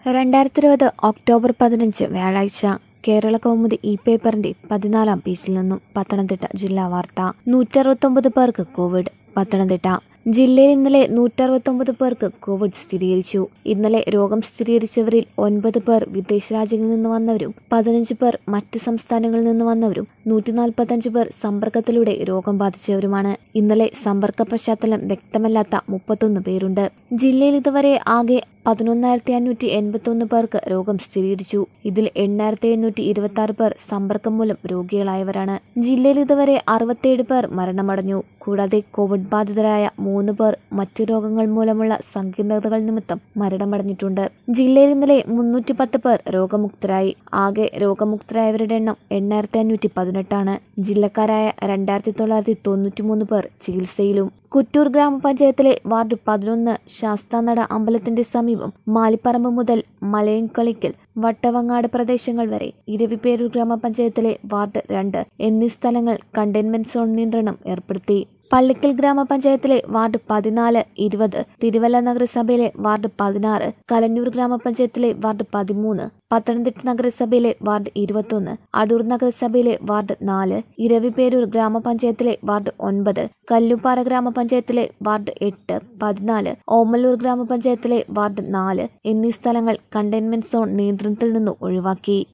രണ്ടായിരത്തി ഇരുപത് ഒക്ടോബർ പതിനഞ്ച് വ്യാഴാഴ്ച കേരള കൗമുദി ഇ പേപ്പറിന്റെ പതിനാലാം പേജിൽ നിന്നും പത്തനംതിട്ട ജില്ലാ വാർത്ത നൂറ്ററുപത്തൊമ്പത് പേർക്ക് കോവിഡ് പത്തനംതിട്ട ജില്ലയിൽ ഇന്നലെ നൂറ്ററുപത്തൊമ്പത് പേർക്ക് കോവിഡ് സ്ഥിരീകരിച്ചു ഇന്നലെ രോഗം സ്ഥിരീകരിച്ചവരിൽ ഒൻപത് പേർ വിദേശ രാജ്യങ്ങളിൽ നിന്ന് വന്നവരും പതിനഞ്ച് പേർ മറ്റ് സംസ്ഥാനങ്ങളിൽ നിന്ന് വന്നവരും നൂറ്റി നാൽപ്പത്തഞ്ച് പേർ സമ്പർക്കത്തിലൂടെ രോഗം ബാധിച്ചവരുമാണ് ഇന്നലെ സമ്പർക്ക പശ്ചാത്തലം വ്യക്തമല്ലാത്ത മുപ്പത്തൊന്ന് പേരുണ്ട് ജില്ലയിൽ ഇതുവരെ ആകെ പതിനൊന്നായിരത്തി അഞ്ഞൂറ്റി എൺപത്തി ഒന്ന് പേർക്ക് രോഗം സ്ഥിരീകരിച്ചു ഇതിൽ എണ്ണായിരത്തി എഴുന്നൂറ്റി ഇരുപത്തി ആറ് പേർ സമ്പർക്കം മൂലം രോഗികളായവരാണ് ജില്ലയിൽ ഇതുവരെ അറുപത്തിയേഴ് പേർ മരണമടഞ്ഞു കൂടാതെ കോവിഡ് ബാധിതരായ മൂന്ന് പേർ മറ്റു രോഗങ്ങൾ മൂലമുള്ള സങ്കീർണതകൾ നിമിത്തം മരണമടഞ്ഞിട്ടുണ്ട് ജില്ലയിൽ ഇന്നലെ മുന്നൂറ്റി പത്ത് പേർ രോഗമുക്തരായി ആകെ രോഗമുക്തരായവരുടെ എണ്ണം എണ്ണായിരത്തി അഞ്ഞൂറ്റി പതിനെട്ടാണ് ജില്ലക്കാരായ രണ്ടായിരത്തി തൊള്ളായിരത്തി തൊണ്ണൂറ്റി മൂന്ന് പേർ ചികിത്സയിലും കുറ്റൂർ ഗ്രാമപഞ്ചായത്തിലെ വാർഡ് പതിനൊന്ന് ശാസ്താനട അമ്പലത്തിന്റെ സമീപം മാലിപ്പറമ്പ് മുതൽ മലയൻകളിക്കൽ വട്ടവങ്ങാട് പ്രദേശങ്ങൾ വരെ ഇരവിപേരൂർ ഗ്രാമപഞ്ചായത്തിലെ വാർഡ് രണ്ട് എന്നീ സ്ഥലങ്ങൾ കണ്ടെയ്ൻമെന്റ് സോൺ നിയന്ത്രണം ഏർപ്പെടുത്തി പള്ളിക്കൽ ഗ്രാമപഞ്ചായത്തിലെ വാർഡ് പതിനാല് ഇരുപത് തിരുവല്ല നഗരസഭയിലെ വാർഡ് പതിനാറ് കലഞ്ഞൂർ ഗ്രാമപഞ്ചായത്തിലെ വാർഡ് പതിമൂന്ന് പത്തനംതിട്ട നഗരസഭയിലെ വാർഡ് ഇരുപത്തൊന്ന് അടൂർ നഗരസഭയിലെ വാർഡ് നാല് ഇരവിപേരൂർ ഗ്രാമപഞ്ചായത്തിലെ വാർഡ് ഒൻപത് കല്ലുപ്പാറ ഗ്രാമപഞ്ചായത്തിലെ വാർഡ് എട്ട് പതിനാല് ഓമല്ലൂർ ഗ്രാമപഞ്ചായത്തിലെ വാർഡ് നാല് എന്നീ സ്ഥലങ്ങൾ കണ്ടെയ്ൻമെന്റ് സോൺ നിയന്ത്രണത്തിൽ നിന്ന് ഒഴിവാക്കി